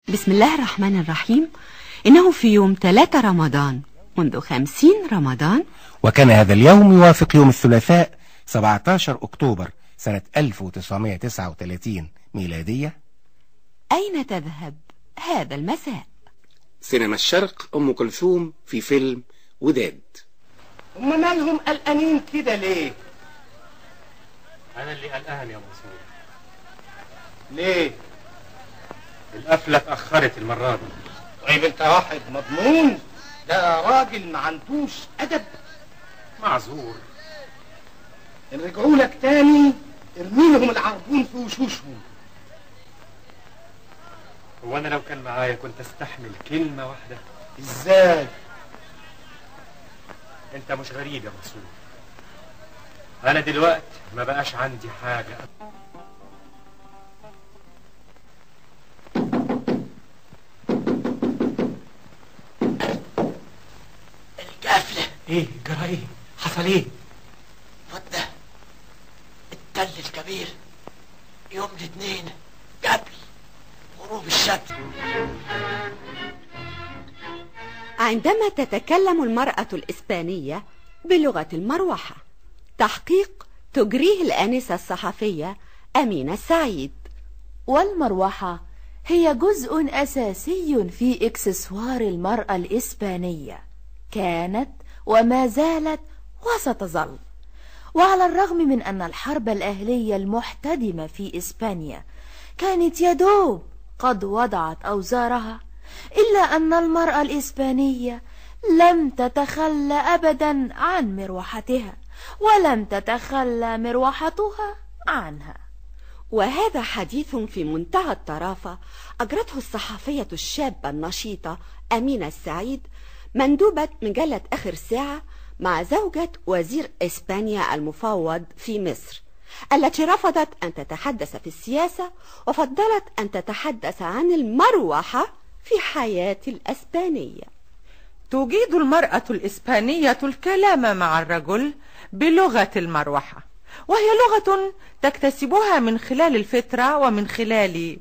بسم الله الرحمن الرحيم إنه في يوم 3 رمضان منذ 50 رمضان وكان هذا اليوم يوافق يوم الثلاثاء 17 أكتوبر سنة 1939 ميلادية أين تذهب هذا المساء سينما الشرق أم كلثوم في فيلم وداد هم مالهم قلقانين كده ليه أنا اللي قلقان يا منصور ليه القفلة اتأخرت المرة دي طيب انت واحد مضمون ده راجل ما عندوش ادب معذور ان رجعوا لك تاني ارمي لهم العربون في وشوشهم هو أنا لو كان معايا كنت أستحمل كلمة واحدة ازاي أنت مش غريب يا منصور أنا دلوقتي ما بقاش عندي حاجة القافلة إيه جرى إيه حصل إيه وده التل الكبير يوم الاثنين قبل غروب الشمس عندما تتكلم المرأة الإسبانية بلغة المروحة تحقيق تجريه الآنسة الصحفية أمينة السعيد والمروحة هي جزء أساسي في إكسسوار المرأة الإسبانية كانت وما زالت وستظل وعلى الرغم من أن الحرب الأهلية المحتدمة في إسبانيا كانت يدوب قد وضعت أوزارها إلا أن المرأة الإسبانية لم تتخلى أبدا عن مروحتها ولم تتخلى مروحتها عنها وهذا حديث في منتهى الطرافة أجرته الصحفية الشابة النشيطة أمينة السعيد مندوبة مجلة آخر ساعة مع زوجة وزير إسبانيا المفوض في مصر التي رفضت أن تتحدث في السياسة وفضلت أن تتحدث عن المروحة في حياة الأسبانية تجيد المرأة الإسبانية الكلام مع الرجل بلغة المروحة وهي لغة تكتسبها من خلال الفترة ومن خلال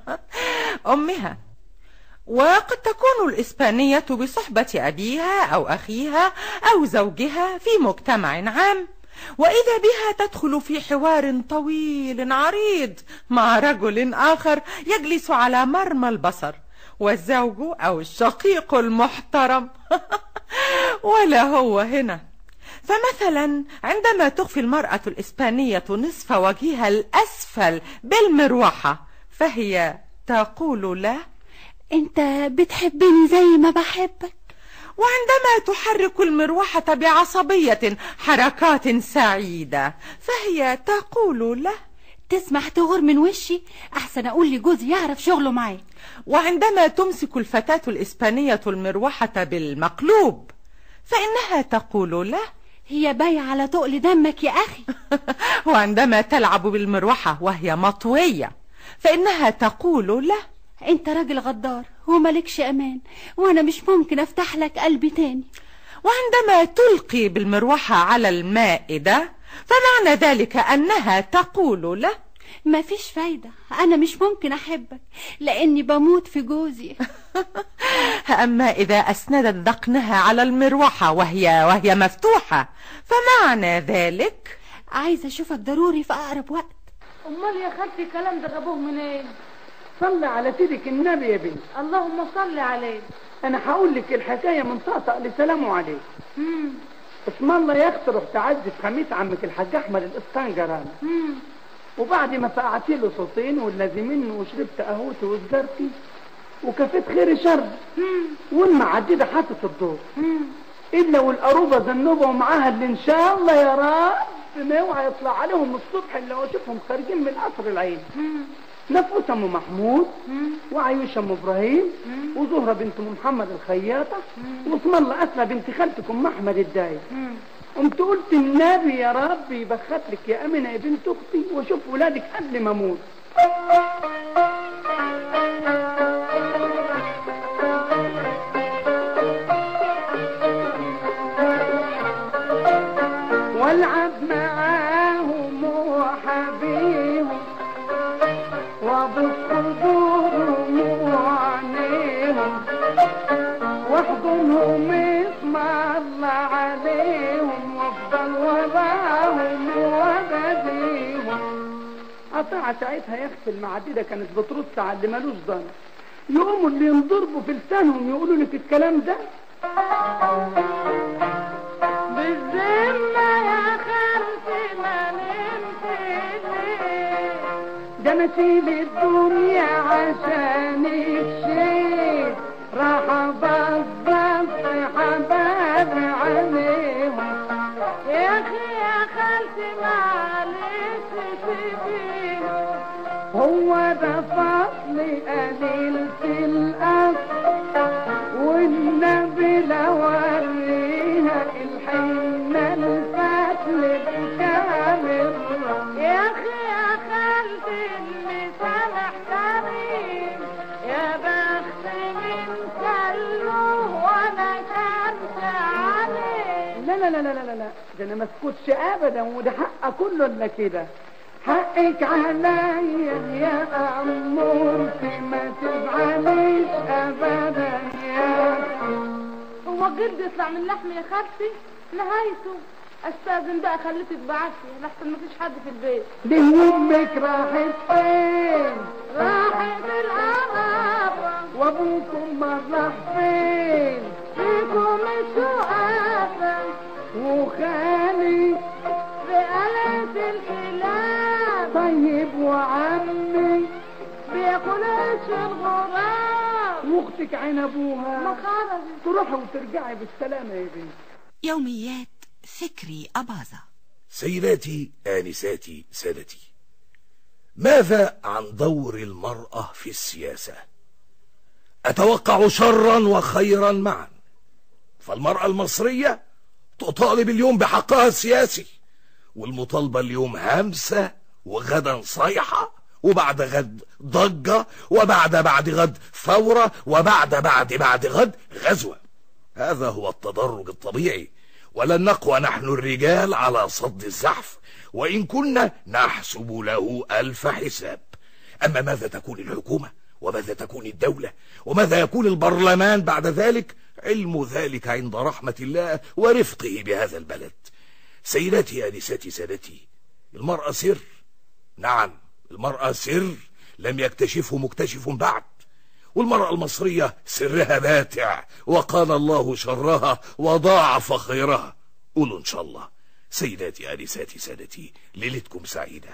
أمها وقد تكون الإسبانية بصحبة أبيها أو أخيها أو زوجها في مجتمع عام وإذا بها تدخل في حوار طويل عريض مع رجل آخر يجلس على مرمى البصر والزوج أو الشقيق المحترم ولا هو هنا فمثلا عندما تخفي المرأة الإسبانية نصف وجهها الأسفل بالمروحة فهي تقول له انت بتحبني زي ما بحبك وعندما تحرك المروحة بعصبية حركات سعيدة فهي تقول له تسمح تغور من وشي احسن اقول لجوزي يعرف شغله معايا وعندما تمسك الفتاة الإسبانية المروحة بالمقلوب فإنها تقول له هي بايعة على تقل دمك يا أخي وعندما تلعب بالمروحة وهي مطوية فإنها تقول له انت راجل غدار وملكش امان وانا مش ممكن افتح لك قلبي تاني وعندما تلقي بالمروحة على المائدة فمعنى ذلك أنها تقول له مفيش فايدة أنا مش ممكن أحبك لأني بموت في جوزي أما إذا أسندت ذقنها على المروحة وهي وهي مفتوحة فمعنى ذلك عايزة أشوفك ضروري في أقرب وقت امال يا خالتي الكلام ده جابوه منين صلي على سيدك النبي يا بنت اللهم صل عليه انا هقول لك الحكايه من طقطق لسلامه عليه امم اسم الله يا اختي رحت اعزف خميس عمك الحاج احمد الاسطنجراني امم وبعد ما فقعت له صوتين والذي منه وشربت قهوتي وسجارتي وكفيت خير شر والمعدده حاطط الدور الا والقروبه ذنوبه ومعاها اللي ان شاء الله يا رب ما اوعى يطلع عليهم الصبح الا واشوفهم خارجين من قصر العين نفوس ام محمود وعيوشه ام ابراهيم وزهره بنت ام محمد الخياطه واسم الله اسمى بنت خالتك ام احمد الدايب قمت قلت النبي يا رب يبخت لك يا امنه يا بنت اختي واشوف ولادك قبل ما اموت والعب معاهم وحبيهم وابص خدورهم عيونهم اسم الله عليهم وافضل وراهم وبديهم قطع ساعتها يا اختي المعدده كانت بترص على اللي ملوش ضن يقوموا اللي ينضربوا في لسانهم يقولوا لك الكلام ده بالذمة يا خالتي ما نمت ليه ده انا اسيب الدنيا عشانك شيء راح ابطل حباب عليهم يا اخي يا خالتي معلش سيبيني هو ده فصل قليلة الأصل والنبي لو وريها الحنة الفتل بكامل يا اخي يا خالتي اللي سامح كريم يا بخت من كله وانا كنت عليه لا لا لا لا لا لا ده انا ما اسكتش ابدا وده حق كله الا كده حقك عليا يا امورتي ما تزعليش ابدا يا هو الجلد يطلع من لحم يا خالتي نهايته استاذن بقى خليتك بعافيه لحسن مفيش حد في البيت ليه امك راحت فين راحت القرابة وابوكم ما راح فين فيكم الشقافة وخالي بقلة الكلاب طيب وعمي بياكل عيش الغراب واختك عين ابوها ما خرجت تروحي وترجعي بالسلامه يا بنتي يوميات فكري أباظة سيداتي آنساتي سادتي ماذا عن دور المرأة في السياسة أتوقع شرا وخيرا معا فالمرأة المصرية تطالب اليوم بحقها السياسي والمطالبة اليوم همسة وغدا صيحة وبعد غد ضجة وبعد بعد غد ثورة وبعد بعد بعد غد غزوة هذا هو التدرج الطبيعي ولن نقوى نحن الرجال على صد الزحف وإن كنا نحسب له ألف حساب أما ماذا تكون الحكومة وماذا تكون الدولة وماذا يكون البرلمان بعد ذلك علم ذلك عند رحمة الله ورفقه بهذا البلد سيداتي آنساتي سادتي المرأة سر نعم المرأة سر لم يكتشفه مكتشف بعد والمرأة المصرية سرها باتع وقال الله شرها وضاعف خيرها قولوا إن شاء الله سيداتي آنساتي سادتي ليلتكم سعيدة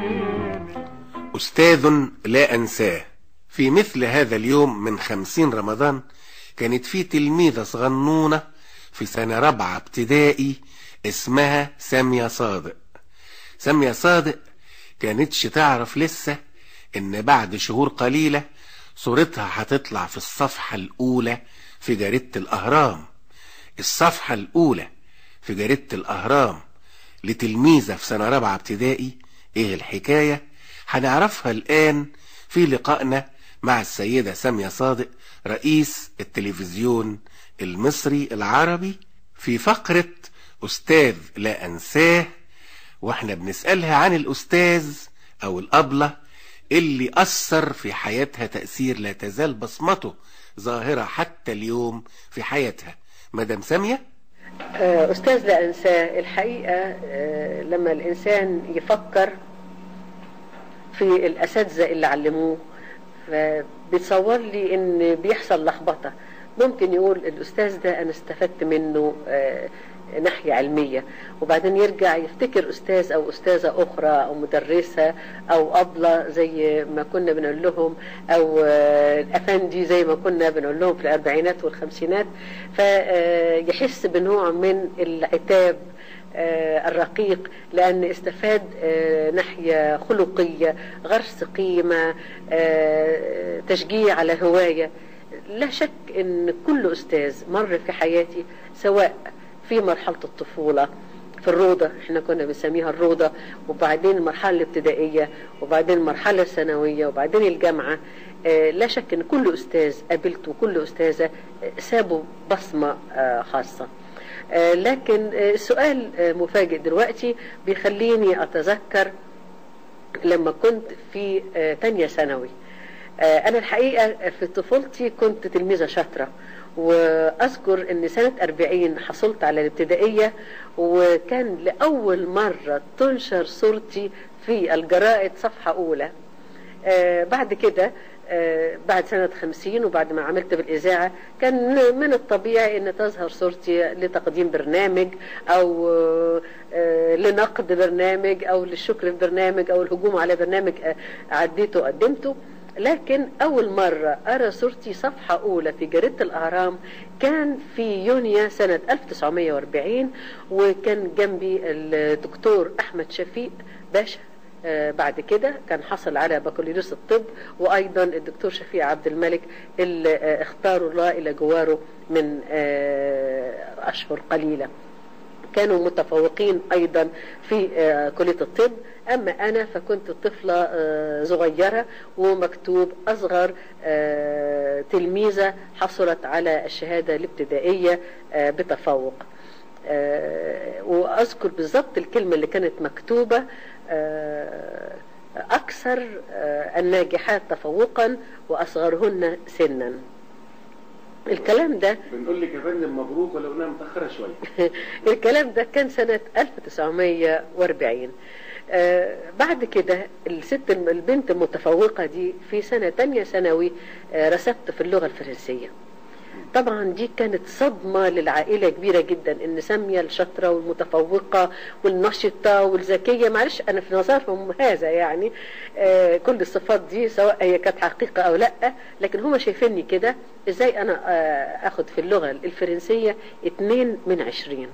أستاذ لا أنساه في مثل هذا اليوم من خمسين رمضان كانت في تلميذة صغنونة في سنة رابعة ابتدائي اسمها سامية صادق سامية صادق كانتش تعرف لسه ان بعد شهور قليلة صورتها هتطلع في الصفحة الأولى في جريدة الأهرام الصفحة الأولى في جريدة الأهرام لتلميذة في سنة رابعة ابتدائي ايه الحكاية هنعرفها الآن في لقائنا مع السيدة سامية صادق رئيس التلفزيون المصري العربي في فقرة أستاذ لا أنساه واحنا بنسألها عن الأستاذ أو الأبلة اللي أثر في حياتها تأثير لا تزال بصمته ظاهرة حتى اليوم في حياتها مدام سامية آه، أستاذ لا أنساه الحقيقة آه، لما الإنسان يفكر في الأساتذة اللي علموه فبتصور لي إن بيحصل لخبطة ممكن يقول الأستاذ ده أنا استفدت منه آه، ناحية علمية وبعدين يرجع يفتكر أستاذ أو أستاذة أخرى أو مدرسة أو أبلة زي ما كنا بنقول لهم أو آه، الأفندي زي ما كنا بنقول لهم في الأربعينات والخمسينات فيحس بنوع من العتاب آه، الرقيق لأن استفاد آه، ناحية خلقية غرس قيمة آه، تشجيع على هواية لا شك ان كل استاذ مر في حياتي سواء في مرحلة الطفولة في الروضة احنا كنا بنسميها الروضة وبعدين المرحلة الابتدائية وبعدين المرحلة الثانوية وبعدين الجامعة آه، لا شك ان كل استاذ قابلته وكل استاذة آه، سابوا بصمة آه، خاصة آه، لكن آه، سؤال آه، مفاجئ دلوقتي بيخليني اتذكر لما كنت في آه، تانية ثانوي آه، أنا الحقيقة في طفولتي كنت تلميذة شاطرة وأذكر أن سنة 40 حصلت على الابتدائية وكان لأول مرة تنشر صورتي في الجرائد صفحة أولى آه، بعد كده آه، بعد سنة خمسين وبعد ما عملت بالإذاعة كان من الطبيعي أن تظهر صورتي لتقديم برنامج أو آه، لنقد برنامج أو للشكر في برنامج أو الهجوم على برنامج آه، عديته وقدمته لكن أول مرة أرى صورتي صفحة أولى في جريدة الأهرام كان في يونيو سنة 1940 وكان جنبي الدكتور أحمد شفيق باشا آه، بعد كده كان حصل على بكالوريوس الطب وايضا الدكتور شفيع عبد الملك اللي آه، اختاروا الله الى جواره من آه، اشهر قليله كانوا متفوقين ايضا في آه، كليه الطب اما انا فكنت طفله آه، صغيره ومكتوب اصغر آه، تلميذه حصلت على الشهاده الابتدائيه آه، بتفوق آه، واذكر بالضبط الكلمه اللي كانت مكتوبه آه، اكثر آه، الناجحات تفوقا واصغرهن سنا الكلام ده بنقول لك يا فندم مبروك ولو انها متاخره شويه الكلام ده كان سنة 1940 آه بعد كده الست الم- البنت المتفوقة دي في سنة تانية ثانوي آه رسبت في اللغة الفرنسية طبعا دي كانت صدمة للعائلة كبيرة جدا ان سامية الشاطرة والمتفوقة والنشطة والذكية معلش انا في نظرهم هذا يعني آه كل الصفات دي سواء هي كانت حقيقة او لا لكن هم شايفيني كده ازاي انا آه اخد في اللغة الفرنسية اتنين من عشرين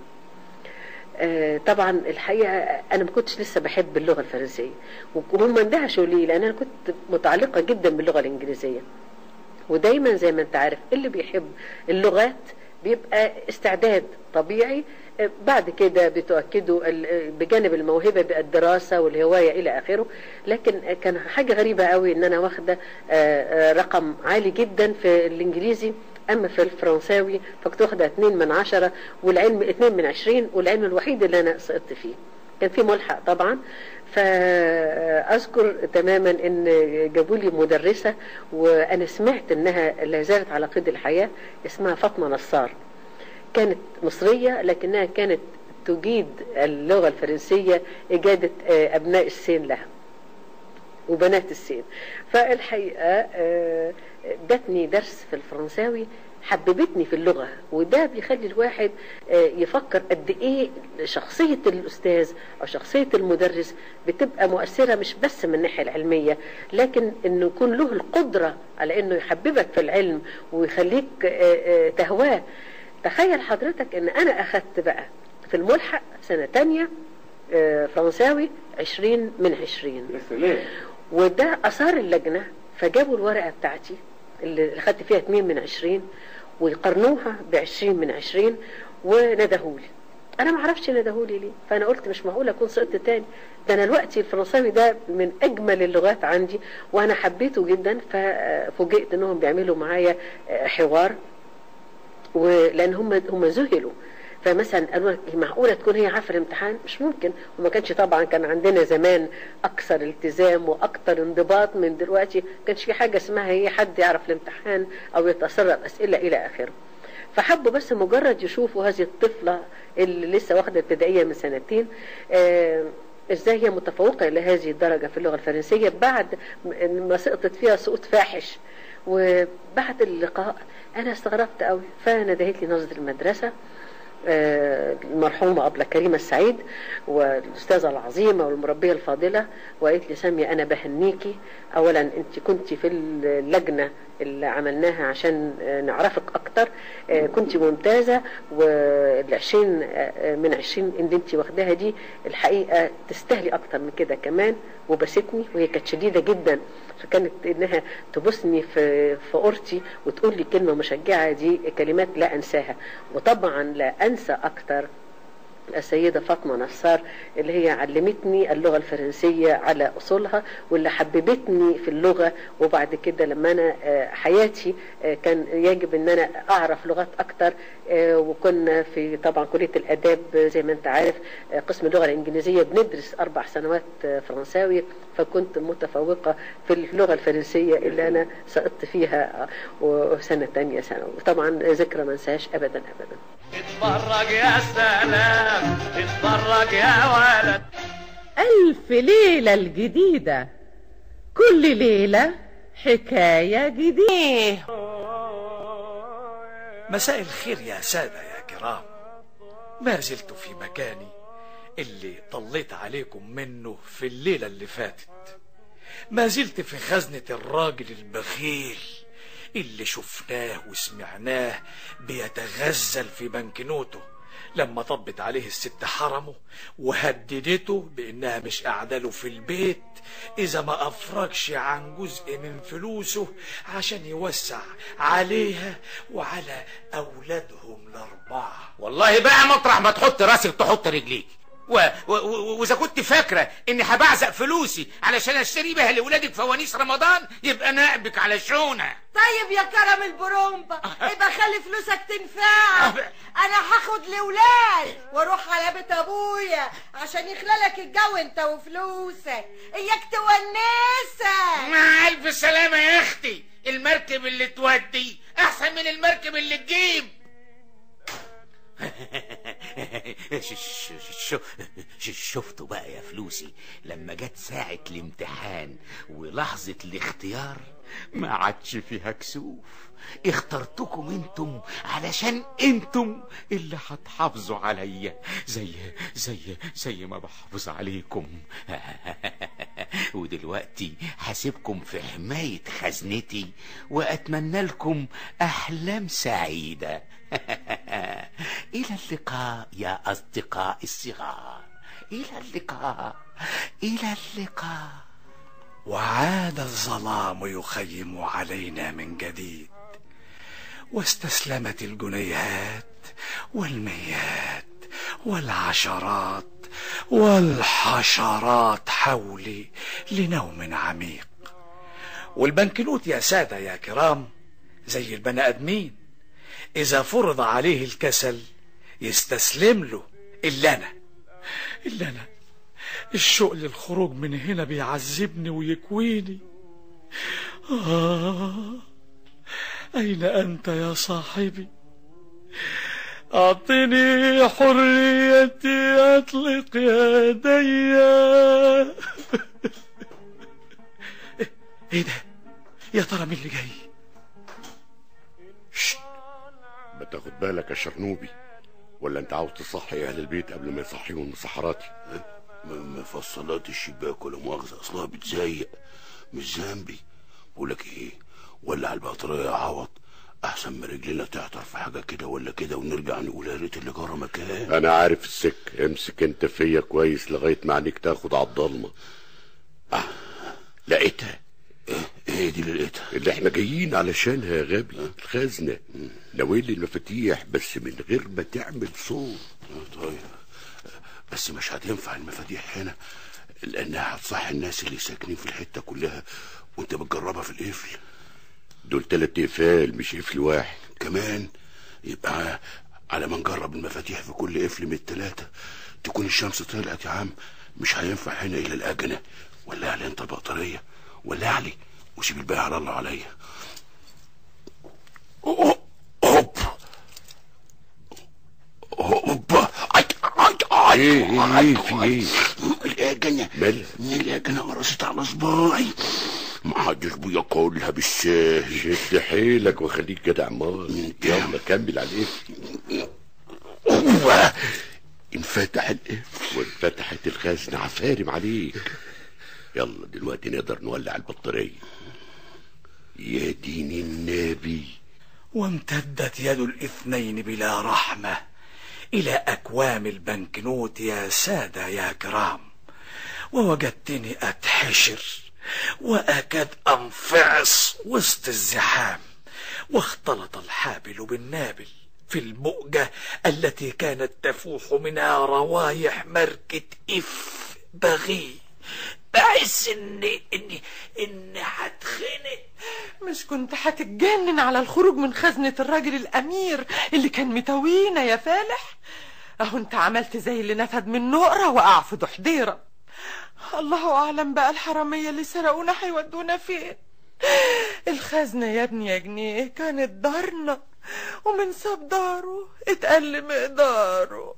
آه، طبعا الحقيقه انا ما كنتش لسه بحب اللغه الفرنسيه وهم اندهشوا لي لان انا كنت متعلقه جدا باللغه الانجليزيه ودايما زي ما انت عارف اللي بيحب اللغات بيبقى استعداد طبيعي آه، بعد كده بتؤكدوا ال- آه، بجانب الموهبه بقى الدراسه والهوايه الى اخره لكن آه، كان حاجه غريبه قوي ان انا واخده آه، آه، رقم عالي جدا في الانجليزي اما في الفرنساوي فكنت واخده 2 من عشرة والعلم 2 من 20 والعلم الوحيد اللي انا سقطت فيه كان في ملحق طبعا فاذكر تماما ان جابوا لي مدرسه وانا سمعت انها لا زالت على قيد الحياه اسمها فاطمه نصار كانت مصريه لكنها كانت تجيد اللغه الفرنسيه اجاده آه، ابناء السين لها وبنات السين فالحقيقة آه، ادتني درس في الفرنساوي حببتني في اللغة وده بيخلي الواحد آه، يفكر قد ايه شخصية الأستاذ أو شخصية المدرس بتبقى مؤثرة مش بس من الناحية العلمية لكن انه يكون له القدرة على انه يحببك في العلم ويخليك آه، آه، تهواه تخيل حضرتك ان انا اخدت بقى في الملحق سنة تانية آه، فرنساوي عشرين من عشرين يا سلام وده اثار اللجنه فجابوا الورقه بتاعتي اللي خدت فيها 2 من 20 ويقارنوها ب 20 من 20 وندهولي انا ما اعرفش ندهولي ليه فانا قلت مش معقول اكون سقطت تاني ده انا دلوقتي الفرنساوي ده من اجمل اللغات عندي وانا حبيته جدا ففوجئت انهم بيعملوا معايا حوار ولان هم هم ذهلوا فمثلا قالوا لك إيه معقوله تكون هي عارفه الامتحان مش ممكن وما كانش طبعا كان عندنا زمان اكثر التزام واكثر انضباط من دلوقتي ما كانش في حاجه اسمها هي حد يعرف الامتحان او يتسرب اسئله الى اخره فحبوا بس مجرد يشوفوا هذه الطفله اللي لسه واخده ابتدائيه من سنتين آه ازاي هي متفوقه الى هذه الدرجه في اللغه الفرنسيه بعد ما سقطت فيها سقوط فاحش وبعد اللقاء انا استغربت قوي فندهت لي نظره المدرسه آه، المرحومة أبلة كريمة السعيد والأستاذة العظيمة والمربية الفاضلة وقالت لي سامية أنا بهنيكي أولا أنت كنت في اللجنة اللي عملناها عشان آه، نعرفك أكتر آه، كنت ممتازة والعشرين آه، من عشرين اللي أنت واخداها دي الحقيقة تستاهلي أكتر من كده كمان وبستني وهي كانت شديدة جدا فكانت انها تبوسني في في اورتي وتقول لي كلمه مشجعه دي كلمات لا انساها وطبعا لا انسى اكتر السيدة فاطمة نصار اللي هي علمتني اللغة الفرنسية على أصولها واللي حببتني في اللغة وبعد كده لما أنا آه، حياتي آه، كان يجب أن أنا أعرف لغات أكتر آه، وكنا في طبعا كلية الآداب آه، زي ما أنت عارف آه، قسم اللغة الإنجليزية بندرس أربع سنوات آه، فرنساوي فكنت متفوقة في اللغة الفرنسية اللي أنا سقطت فيها آه، وسنة تانية ثانوي طبعا ذكرى ما انساهاش أبدا أبدا اتفرج يا سلام اتفرج يا ولد ألف ليلة الجديدة كل ليلة حكاية جديدة مساء الخير يا سادة يا كرام ما زلت في مكاني اللي طليت عليكم منه في الليلة اللي فاتت ما زلت في خزنة الراجل البخيل اللي شفناه وسمعناه بيتغزل في بنكنوته لما طبت عليه الست حرمه وهددته بانها مش قاعده له في البيت اذا ما افرجش عن جزء من فلوسه عشان يوسع عليها وعلى اولادهم الاربعه والله بقى مطرح ما تحط راسك تحط رجليك و- و- و- واذا كنت فاكره اني هبعزق فلوسي علشان اشتري بيها لاولادك فوانيس رمضان يبقى نقبك على شونه طيب يا كرم البرومبا يبقى خلي فلوسك تنفعك انا هاخد لولاد واروح على بيت ابويا عشان يخلالك الجو انت وفلوسك اياك تونسك مع الف سلامه يا اختي المركب اللي تودي احسن من المركب اللي تجيب ش- ش- ش- ش- شفتوا بقى يا فلوسي لما جت ساعة الامتحان ولحظة الاختيار ما عادش فيها كسوف اخترتكم انتم علشان انتم اللي هتحافظوا عليا زي زي زي ما بحافظ عليكم ودلوقتي هسيبكم في حماية خزنتي واتمنى لكم احلام سعيدة الى اللقاء يا اصدقاء الصغار الى اللقاء الى اللقاء وعاد الظلام يخيم علينا من جديد واستسلمت الجنيهات والميات والعشرات والحشرات حولي لنوم عميق والبنكنوت يا سادة يا كرام زي البني آدمين إذا فرض عليه الكسل يستسلم له إلا أنا إلا أنا الشوق للخروج من هنا بيعذبني ويكويني آه أين أنت يا صاحبي أعطني حريتي أطلق يدي إيه ده يا ترى مين اللي جاي ما تاخد بالك يا شرنوبي ولا انت عاوز تصحي اهل البيت قبل ما يصحيهم من سحراتي مفصلات الشباك ولا مؤاخذة أصلها بتزيق مش ذنبي بقولك إيه ولع البطارية يا عوض أحسن ما رجلنا تعطر في حاجة كده ولا كده ونرجع نقول يا ريت اللي جرى مكان انا عارف السك امسك انت فيا كويس لغايه ما عينيك تاخد على الضلمه آه. لقيتها ايه دي اللي لقيتها اللي احنا جايين علشانها يا غبي الخزنه ناويل المفاتيح بس من غير ما تعمل صوت طيب بس مش هتنفع المفاتيح هنا لأنها هتصحي الناس اللي ساكنين في الحتة كلها وأنت بتجربها في القفل دول تلات اقفال مش قفل واحد كمان يبقى على ما نجرب المفاتيح في كل قفل من التلاتة تكون الشمس طلعت يا عم مش هينفع هنا إلا الأجنة ولا علي أنت البطارية ولا علي وسيب الباقي على الله عليا هوب هوب ايه ايه ايه في ايه الأجنة مالها الأجنة قرصت على صباعي ما حدش بياكلها بالساهل شد حيلك وخليك جدع مال يلا كمل على القفل انفتح القفل وانفتحت الخزنة عفارم عليك يلا دلوقتي نقدر نولع البطارية يا دين النبي وامتدت يد الاثنين بلا رحمة إلى أكوام البنكنوت يا سادة يا كرام ووجدتني أتحشر وأكاد أنفعص وسط الزحام واختلط الحابل بالنابل في المؤجة التي كانت تفوح منها روايح ماركة إف بغي بحس إني إني إني هتخنق مش كنت هتتجنن على الخروج من خزنة الراجل الأمير اللي كان متوينا يا فالح أهو أنت عملت زي اللي نفد من نقرة وقع في دحديرة الله أعلم بقى الحرامية اللي سرقونا هيودونا فين الخزنة يا ابني يا جنيه كانت دارنا ومن ساب داره اتقل مقداره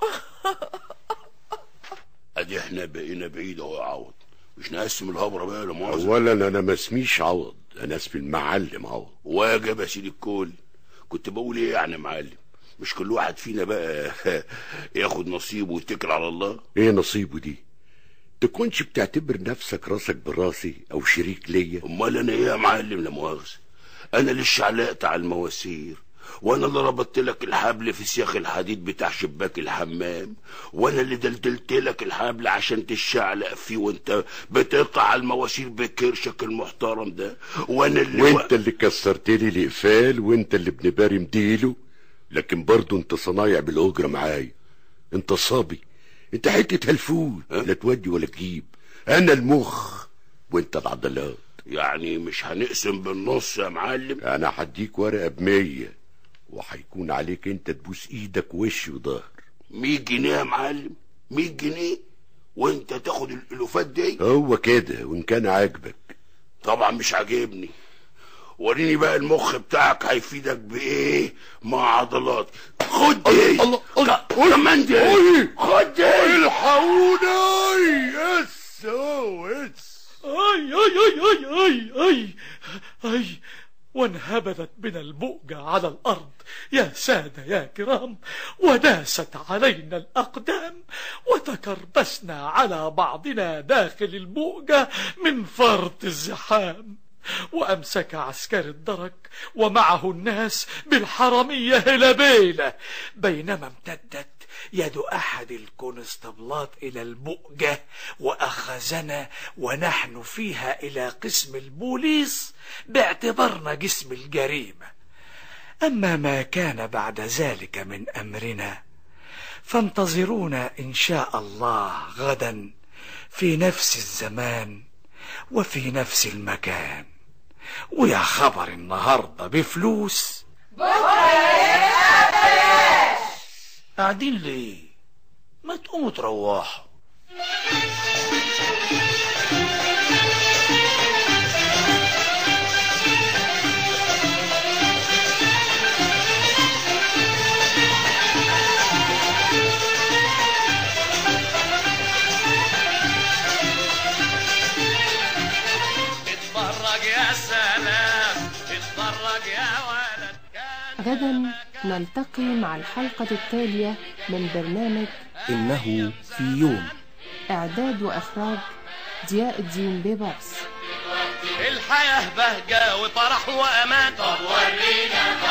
ادي احنا بقينا بعيد اهو يا عوض مش نقسم الهبره بقى لا مؤاخذه اولا انا ما اسميش عوض انا اسمي المعلم عوض واجب يا سيدي الكل كنت بقول ايه يعني يا معلم مش كل واحد فينا بقى ياخد نصيبه ويتكل على الله ايه نصيبه دي تكونش بتعتبر نفسك راسك براسي او شريك ليا امال انا ايه يا معلم لا مؤاخذه انا اللي شعلقت على المواسير وانا اللي ربطت لك الحبل في سياخ الحديد بتاع شباك الحمام وانا اللي دلدلت لك الحبل عشان تشعلق فيه وانت بتقطع المواسير بكرشك المحترم ده وانا اللي وانت اللي كسرت لي الاقفال وانت اللي ابن باري مديله لكن برضه انت صنايع بالاجره معايا انت صبي انت حته هلفول لا تودي ولا تجيب انا المخ وانت العضلات يعني مش هنقسم بالنص يا معلم انا هديك ورقه بمية وهيكون عليك انت تبوس ايدك وش وظهر 100 جنيه يا معلم 100 جنيه وانت تاخد الالوفات دي هو كده وان كان عاجبك طبعا مش عاجبني وريني بقى المخ بتاعك هيفيدك بايه مع عضلات خد دي الله الله كمان دي خد دي الحقوني اس او اس اي اي اي اي اي اي اي وانهبذت بنا البؤجة على الأرض يا سادة يا كرام وداست علينا الأقدام وتكربسنا على بعضنا داخل البؤجة من فرط الزحام وأمسك عسكر الدرك ومعه الناس بالحرمية هلبيلة بينما امتدت يد أحد الكونستبلات إلى البؤجة وأخذنا ونحن فيها إلى قسم البوليس باعتبارنا جسم الجريمة أما ما كان بعد ذلك من أمرنا فانتظرونا إن شاء الله غدا في نفس الزمان وفي نفس المكان ويا خبر النهارده بفلوس قاعدين ليه ما تقوموا تروحوا اتفرج يا سلام اتفرج يا ولد غدا نلتقي مع الحلقة التالية من برنامج إنه في يوم إعداد وإخراج ضياء الدين بيبرس الحياة بهجة وفرح وأمان طب ورينا